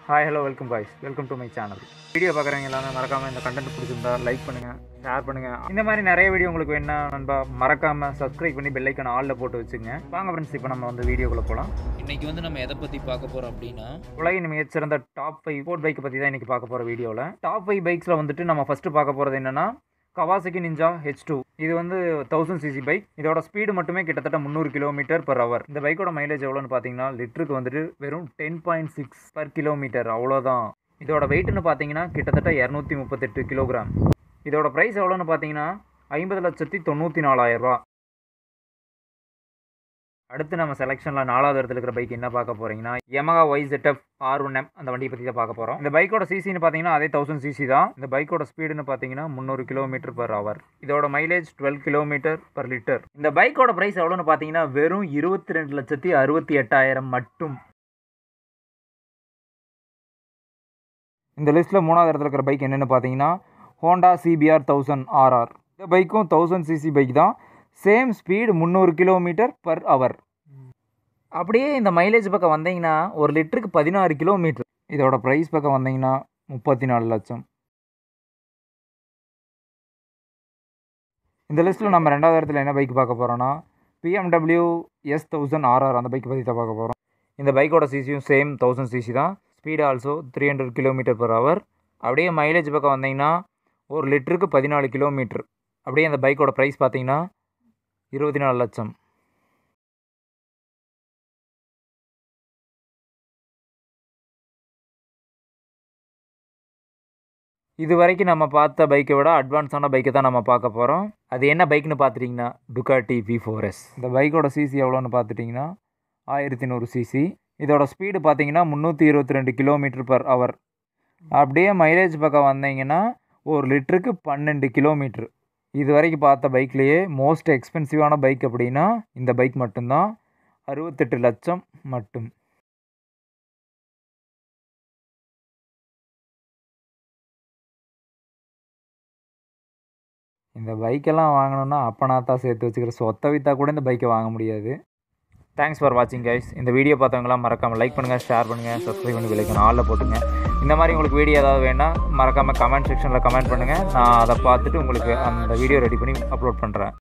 hi hello welcome boys welcome to my channel video பார்க்குறவங்க எல்லாமே மறக்காமல் இந்த கண்டென்ட் பிடிச்சிருந்தா லைக் பண்ணுங்கள் ஷேர் பண்ணுங்கள் இந்த மாதிரி நிறைய வீடியோ உங்களுக்கு வேணா நண்பா மறக்காமல் சப்ஸ்கிரைப் பண்ணி பெல் ஐக்கான ஆலில் போட்டு வச்சுங்க வாங்க ஃப்ரெண்ட்ஸ் இப்போ நம்ம வந்து வீடியோக்குள்ளே போகலாம் இன்னைக்கு வந்து நம்ம எதை பற்றி பார்க்க போகிறோம் அப்படின்னா உலகின் மிகச்சிறந்த டாப் ஃபைவ் ஸ்போர்ட் பைக்கை பற்றி தான் இன்றைக்கி பார்க்க போகிற வீடியோவில் டாப் ஃபைவ் பைக்ஸில் வந்துட்டு நம்ம ஃபஸ்ட்டு பார்க்க போகிறது என்னென்னா கவாசகி நிஞ்சா ஹெச் டூ இது வந்து தௌசண்ட் சிசி பைக் இதோட ஸ்பீடு மட்டுமே கிட்டத்தட்ட முந்நூறு கிலோமீட்டர் per hour இந்த பைக்கோட மைலேஜ் எவ்வளோன்னு பார்த்தீங்கன்னா லிட்டருக்கு வந்துட்டு வெறும் ten point six per kilometre அவ்வளோதான் இதோட வெயிட்னு பார்த்தீங்கன்னா கிட்டத்தட்ட இரநூத்தி முப்பத்தெட்டு கிலோகிராம் இதோட ப்ரைஸ் எவ்வளோன்னு பார்த்தீங்கன்னா ஐம்பது லட்சத்தி தொண்ணூற்றி நாலாயிரம் ரூபா அடுத்து நம்ம செலெக்ஷனில் நாலாவது இடத்துல இருக்கிற பைக் என்ன பார்க்க போகிறீங்கன்னா Yamaha YZF R one M அந்த வண்டியை பற்றி தான் பார்க்க போகிறோம் இந்த பைக்கோட சிசின்னு பார்த்தீங்கன்னா அதே தௌசண்ட் சிசி தான் இந்த பைக்கோட ஸ்பீடுன்னு பார்த்தீங்கன்னா முந்நூறு கிலோமீட்டர் பர் ஹவர் இதோட mileage twelve kilometre per litre இந்த பைக்கோட ப்ரைஸ் எவ்வளோன்னு பார்த்தீங்கன்னா வெறும் இருபத்தி ரெண்டு லட்சத்தி அறுபத்தி எட்டாயிரம் மட்டும் இந்த லிஸ்ட்டில் மூணாவது இடத்துல இருக்கிற பைக் என்னென்னு பார்த்தீங்கன்னா ஹோண்டா சிபிஆர் தௌசண்ட் ஆர்ஆர் இந்த பைக்கும் தௌசண்ட் சிசி பைக் தான் சேம் ஸ்பீடு முந்நூறு கிலோமீட்டர் பர் ஹவர் அப்படியே இந்த மைலேஜ் பக்கம் வந்தீங்கன்னா ஒரு லிட்டருக்கு பதினாறு கிலோமீட்டர் இதோட ப்ரைஸ் பக்கம் வந்தீங்கன்னா முப்பத்தி நாலு லட்சம் இந்த லிஸ்ட்டில் நம்ம ரெண்டாவது இடத்துல என்ன பைக் பார்க்க போகிறோன்னா பிஎம்டபிள்யூ எஸ் தௌசண்ட் ஆர்ஆர் அந்த பைக் பற்றி தான் பார்க்க போகிறோம் இந்த பைக்கோட சிசியும் சேம் தௌசண்ட் சிசி தான் speed also three hundred kilometre per hour அப்படியே மைலேஜ் பக்கம் வந்தீங்கன்னா ஒரு லிட்டருக்கு பதினாலு கிலோமீட்டர் அப்படியே அந்த பைக்கோட ப்ரைஸ் பார்த்தீங்கன்னா இருபத்தி நாலு லட்சம் இது வரைக்கும் நம்ம பார்த்த பைக்கை விட அட்வான்ஸான பைக்கை தான் நம்ம பார்க்க போகிறோம் அது என்ன பைக்னு பார்த்துட்டிங்கன்னா டுகாட்டி வி ஃபோர் எஸ் இந்த பைக்கோட சிசி எவ்வளோன்னு பார்த்துட்டிங்கன்னா ஆயிரத்தி நூறு சிசி இதோட ஸ்பீடு பார்த்தீங்கன்னா முந்நூற்றி இருபத்தி ரெண்டு கிலோமீட்டர் பர் ஹவர் அப்படியே மைலேஜ் பக்கம் வந்தீங்கன்னா ஒரு லிட்டருக்கு பன்னெண்டு கிலோமீட்ரு இது வரைக்கும் பார்த்த பைக்லேயே மோஸ்ட் எக்ஸ்பென்சிவான பைக் அப்படின்னா இந்த பைக் மட்டும்தான் அறுபத்தெட்டு லட்சம் மட்டும் இந்த பைக்கெல்லாம் வாங்கணுன்னா அப்பனா தான் சேர்த்து வச்சுக்கிற சொத்தை விற்றா கூட இந்த பைக்கை வாங்க முடியாது தேங்க்ஸ் ஃபார் வாட்சிங் கைஸ் இந்த வீடியோ பார்த்தவங்களாம் மறக்காமல் லைக் பண்ணுங்கள் ஷேர் பண்ணுங்கள் சப்ஸ்கிரைப் பண்ணி விலைக்கணும் ஆளில் போட்டுங்க இந்த மாதிரி உங்களுக்கு வீடியோ ஏதாவது வேணால் மறக்காமல் கமெண்ட் செக்ஷனில் கமெண்ட் பண்ணுங்கள் நான் அதை பார்த்துட்டு உங்களுக்கு அந்த வீடியோ ரெடி பண்ணி அப்லோட் பண்ணுறேன்